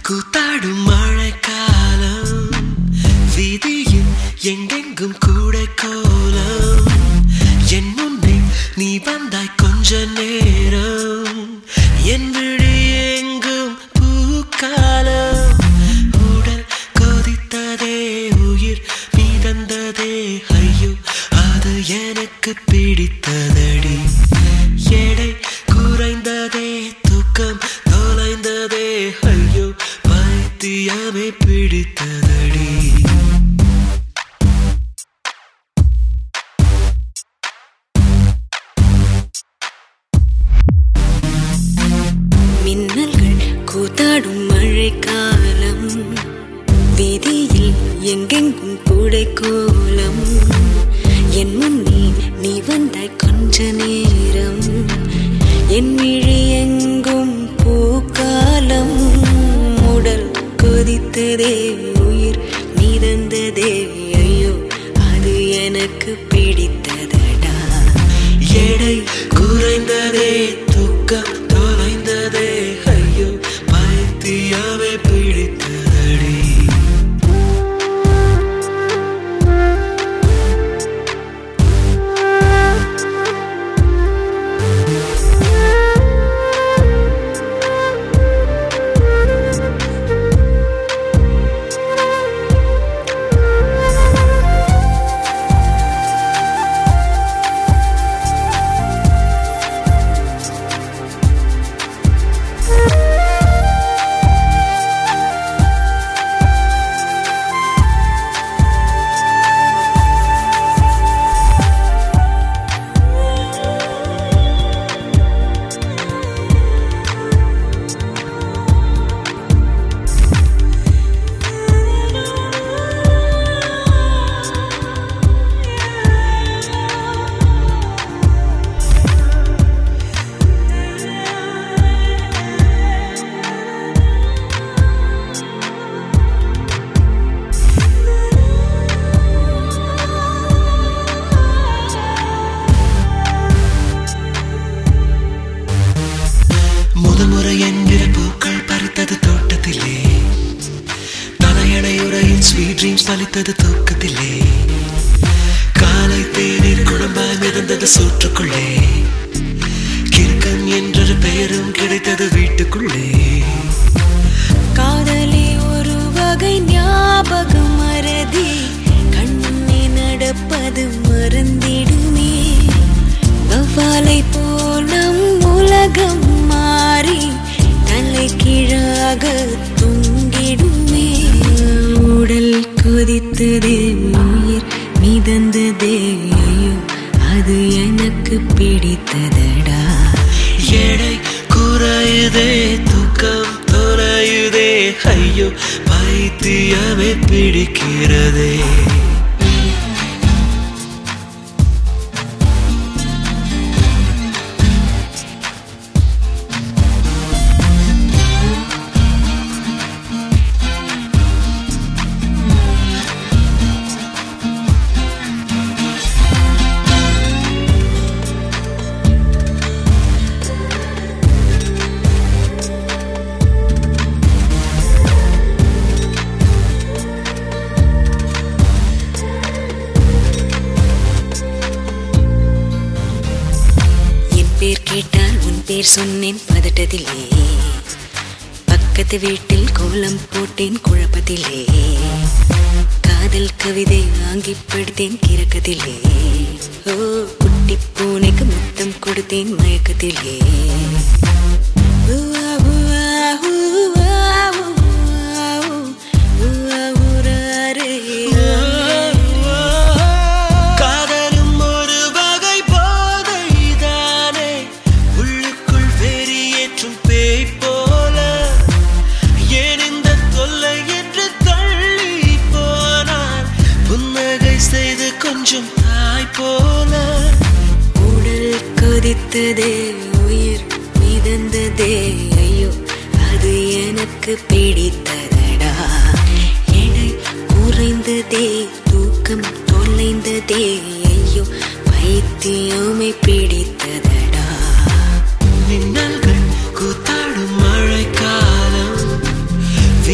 கூத்தாடும் மழைக்காலம் வீதியில் எங்கெங்கும் கூட கோலம் என் முன்னே நீ வந்தாய் கொஞ்ச நேரம் என் விழி எங்கும் பூக்காலம் உடல் கொதித்ததே உயிர் மிதந்ததே ஐயோ அது எனக்கு பிடித்ததடி எடை குறைந்ததே தூக்கம் தொலைந்ததே ஐயோ பைத்தியமே பிடித்ததடி மின்னல்கள் கூத்தாடும் மழைக்காலம் வீதியில் எங்கெங்கும் கூடை கோலம் என் முன்னே நீ வந்தாய் கொஞ்ச நேரம் என் விழி எங்கும் பூக்காலம் உடல் கொதித்ததே உயிர் மிதந்ததே ஐயோ அது எனக்கு பிடித்ததடா எடை குறைந்ததே தூக்கம் தொலைந்ததே ஐயோ பைத்தியமே பிடித்ததடி முதமுறை என்கிற பூக்கள் பறித்தது தோட்டத்திலே தலையணையுறையில் ஸ்வீட் ட்ரீம்ஸ் பலித்தது தூக்கத்திலே காலை தேநீர் குழம்பாய் மிதந்தது சூற்றுக்குள்ளே கிறுக்கன் என்றொரு பெயரும் கிடைத்தது வீட்டுக்குள்ளே காதலி ஒரு வகை ஞாபகம் மறதி கண்ணே நடப்பது மறந்திடுமே வவ்வாலை போல் நம் உலகம் மாறி தலை கீழாக தொங்கிடுமே உடல் கொதித்ததே உயிர் மிதந்ததே ஐயோ அது எனக்கு பிடித்ததடா எடை குறையுதே தூக்கம் தொலையுதே ஐயோ பைத்தியமே பிடிக்கிறதே என் பேர் கேட்டால் உன் பேர் சொன்னேன் பதட்டத்திலே பக்கத்து வீட்டில் கோலம் போட்டேன் குழப்பத்திலே காதல் கவிதை வாங்கி படித்தேன் கிறக்கத்திலே ஓ குட்டி பூனைக்கு முத்தம் கொடுத்தேன் மயக்கத்திலே ஊவா, ஊவா, ஊவா, ஊவா, ஊவா, ஊராரே. காதலும் ஒரு வகை போதைதானே உள்ளுக்குள் வெறியேற்றும் பேய் போல ஏன் இந்த தொல்லை என்று தள்ளி போனான் புன்னகை செய்து கொஞ்சம் தாய் போல உடல் கொதித்ததே உயிர் மிதந்ததே ஐயோ அது எனக்கு பிடித்ததடா எடை குறைந்ததே தூக்கம் தொலைந்ததே ஐயோ பைத்தியமே பிடித்ததடா மின்னல்கள் கூத்தாடும் மழைக்காலம்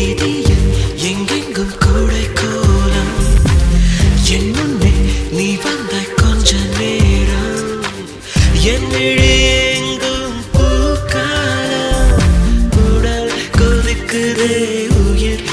கொதிக்குதே உயிர்